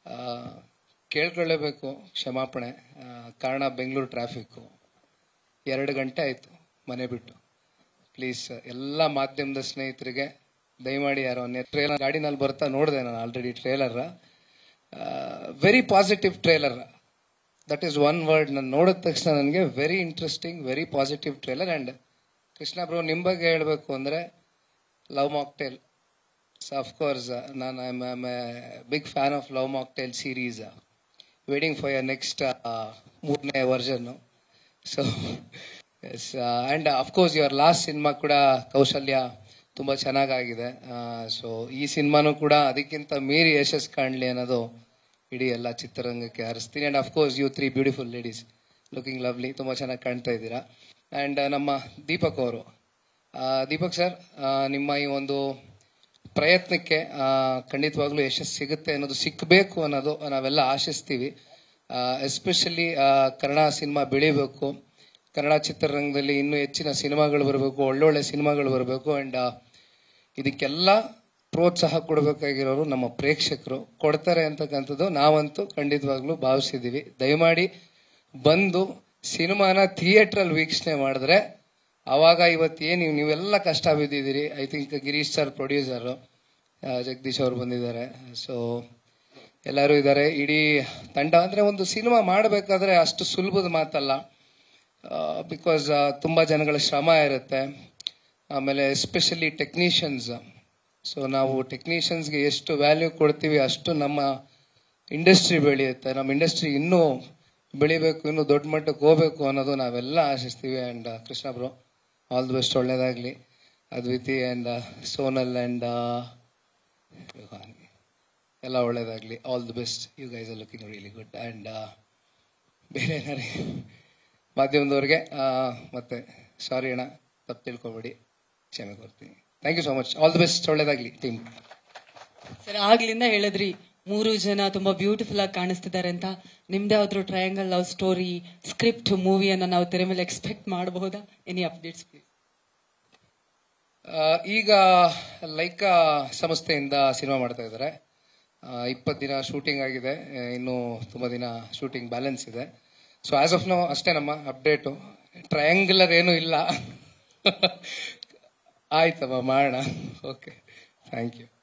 ಆ, ಕೇಳ್ಕೊಳ್ಳೇಬೇಕು ಕ್ಷಮಾಪಣೆ ಆ, ಕಾರಣ ಬೆಂಗಳೂರು ಟ್ರಾಫಿಕ್ಕು ಎರಡು ಗಂಟೆ ಆಯಿತು ಮನೆ ಬಿಟ್ಟು ಪ್ಲೀಸ್ ಎಲ್ಲ ಮಾಧ್ಯಮದ ಸ್ನೇಹಿತರಿಗೆ ದಯಮಾಡಿ ಯಾರೋ ಟ್ರೇಲರ್ ಗಾಡಿನಲ್ಲಿ ಬರ್ತಾ ನೋಡಿದೆ ನಾನು already trailer very positive trailer that is one word ನಾನು ನೋಡಿದ ತಕ್ಷಣ ನನಗೆ very interesting very positive trailer and Krishna bro ನಿಮ್ಮ ಬಗ್ಗೆ ಹೇಳಬೇಕು ಅಂದರೆ ಲವ್ ಮಾಕ್ಟೇಲ್ ಸೊ ಅಫ್ಕೋರ್ಸ್ ನಾನು I am a big fan of love mocktail series waiting for ಯರ್ ನೆಕ್ಸ್ಟ್ ಮೂರನೇ ವರ್ಷನ್ನು so yes and of course your last cinema ಕೂಡ ಕೌಶಲ್ಯ ತುಂಬ ಚೆನ್ನಾಗಾಗಿದೆ ಸೊ ಈ ಸಿನಿಮಾನು ಕೂಡ ಅದಕ್ಕಿಂತ ಮೀರಿ ಯಶಸ್ಸು ಕಾಣಲಿ ಅನ್ನೋದು ಇಡೀ ಎಲ್ಲ ಚಿತ್ರರಂಗಕ್ಕೆ ಹರಿಸ್ತೀನಿ and of course you three beautiful ladies looking lovely ತುಂಬ ಚೆನ್ನಾಗಿ ಕಾಣ್ತಾ ಇದ್ದೀರಾ ಆ್ಯಂಡ್ ನಮ್ಮ ದೀಪಕ್ ಅವರು ದೀಪಕ್ ಸರ್ ನಿಮ್ಮ ಈ ಒಂದು ಪ್ರಯತ್ನಕ್ಕೆ ಆ, ಖಂಡಿತವಾಗ್ಲೂ ಯಶಸ್ಸು ಸಿಗುತ್ತೆ ಅನ್ನೋದು ಸಿಕ್ಕಬೇಕು ಅನ್ನೋದು ನಾವೆಲ್ಲ ಆಶಿಸ್ತೀವಿ ಎಸ್ಪೆಷಲಿ ಕನ್ನಡ ಸಿನಿಮಾ ಬೆಳಿಬೇಕು ಕನ್ನಡ ಚಿತ್ರರಂಗದಲ್ಲಿ ಇನ್ನೂ ಹೆಚ್ಚಿನ ಸಿನಿಮಾಗಳು ಬರಬೇಕು ಒಳ್ಳೊಳ್ಳೆ ಸಿನಿಮಾಗಳು ಬರಬೇಕು ಆ್ಯಂಡ್ ಇದಕ್ಕೆಲ್ಲ ಪ್ರೋತ್ಸಾಹ ಕೊಡಬೇಕಾಗಿರೋರು ನಮ್ಮ ಪ್ರೇಕ್ಷಕರು ಕೊಡ್ತಾರೆ ಅಂತಕ್ಕಂಥದ್ದು ನಾವಂತೂ ಖಂಡಿತವಾಗ್ಲೂ ಭಾವಿಸಿದ್ದೀವಿ ದಯಮಾಡಿ ಬಂದು ಸಿನಿಮಾನ ಥಿಯೇಟ್ರಲ್ಲಿ ವೀಕ್ಷಣೆ ಮಾಡಿದ್ರೆ ಆವಾಗ ಇವತ್ತೇನು ನೀವು ನೀವೆಲ್ಲ ಕಷ್ಟ ಬಿದ್ದಿದ್ದೀರಿ I think Girish sir producer Jagadish ಅವರು ಬಂದಿದ್ದಾರೆ ಸೊ ಎಲ್ಲರೂ ಇದ್ದಾರೆ ಇಡೀ ತಂಡ ಅಂದರೆ ಒಂದು ಸಿನಿಮಾ ಮಾಡಬೇಕಾದ್ರೆ ಅಷ್ಟು ಸುಲಭದ ಮಾತಲ್ಲ ಬಿಕಾಸ್ ತುಂಬ ಜನಗಳ ಶ್ರಮ ಇರುತ್ತೆ ಆಮೇಲೆ ಎಸ್ಪೆಷಲಿ ಟೆಕ್ನಿಷಿಯನ್ಸ್ ಸೊ ನಾವು ಟೆಕ್ನಿಷಿಯನ್ಸ್ಗೆ ಎಷ್ಟು ವ್ಯಾಲ್ಯೂ ಕೊಡ್ತೀವಿ ಅಷ್ಟು ನಮ್ಮ ಇಂಡಸ್ಟ್ರಿ ಬೆಳೆಯುತ್ತೆ ನಮ್ಮ ಇಂಡಸ್ಟ್ರಿ ಇನ್ನೂ ಬೆಳಿಬೇಕು ಇನ್ನೂ ದೊಡ್ಡ ಮಟ್ಟಕ್ಕೆ ಹೋಗ್ಬೇಕು ಅನ್ನೋದು ನಾವೆಲ್ಲ ಆಶಿಸ್ತೀವಿ and Krishna bro all the best ಒಳ್ಳೇದಾಗಲಿ ಅದ್ವಿತಿ ಆ್ಯಂಡ್ ಸೋನಲ್ ಆ್ಯಂಡ್ ಎಲ್ಲ ಒಳ್ಳೇದಾಗಲಿ all the best you guys are looking really good and ಬೇರೆ ಏನಾರೇ ಮಾಧ್ಯಮದವ್ರಿಗೆ ಆ, ಮತ್ತೆ ಸಾರಿ ಅಣ್ಣ ತಪ್ಪು ತಿಳ್ಕೊಬೇಡಿ ಕ್ಷಮೆ ಕೊಡ್ತೀನಿ thank you so much all the best ಒಳ್ಳೇದಾಗಲಿ ಟೀಮ್ ಸರ್ ಆಗ್ಲಿಂದ ಹೇಳಿದ್ರಿ ಮೂರು ಜನ ತುಂಬಾ ಬ್ಯೂಟಿಫುಲ್ ಆಗಿ ಕಾಣಿಸ್ತಿದ್ದಾರೆ ಅಂತ ನಿಮ್ದೇ ಯಾವ್ದಾದ್ರು ಟ್ರಯಾಂಗಲ್ ಲವ್ ಸ್ಟೋರಿ ಸ್ಕ್ರಿಪ್ಟ್ ಮೂವಿಯನ್ನ ನಾವು ತೆರೆ ಮೇಲೆ ಎಕ್ಸ್ಪೆಕ್ಟ್ ಮಾಡಬಹುದಾ ಎನಿ ಅಪ್ಡೇಟ್ಸ್ ಪ್ಲೀಸ್ ಆ, ಈಗ ಲೈಕಾ ಸಂಸ್ಥೆಯಿಂದ ಸಿನಿಮಾ ಮಾಡ್ತಾ ಇದ್ದಾರೆ ಇಪ್ಪತ್ತು ದಿನ ಶೂಟಿಂಗ್ ಆಗಿದೆ ಆ, ಇನ್ನು ತುಂಬ ದಿನ ಶೂಟಿಂಗ್ ಬ್ಯಾಲೆನ್ಸ್ ಇದೆ ಸೊ ಆಸ್ ಆಫ್ ನೋ ಅಷ್ಟೇ ನಮ್ಮ ಅಪ್ಡೇಟು ಟ್ರಯಾಂಗ್ಯುಲರ್ ಏನೂ ಇಲ್ಲ ಆಯ್ತಮ್ಮ ಮಾಡೋಣ ಓಕೆ ಥ್ಯಾಂಕ್ ಯು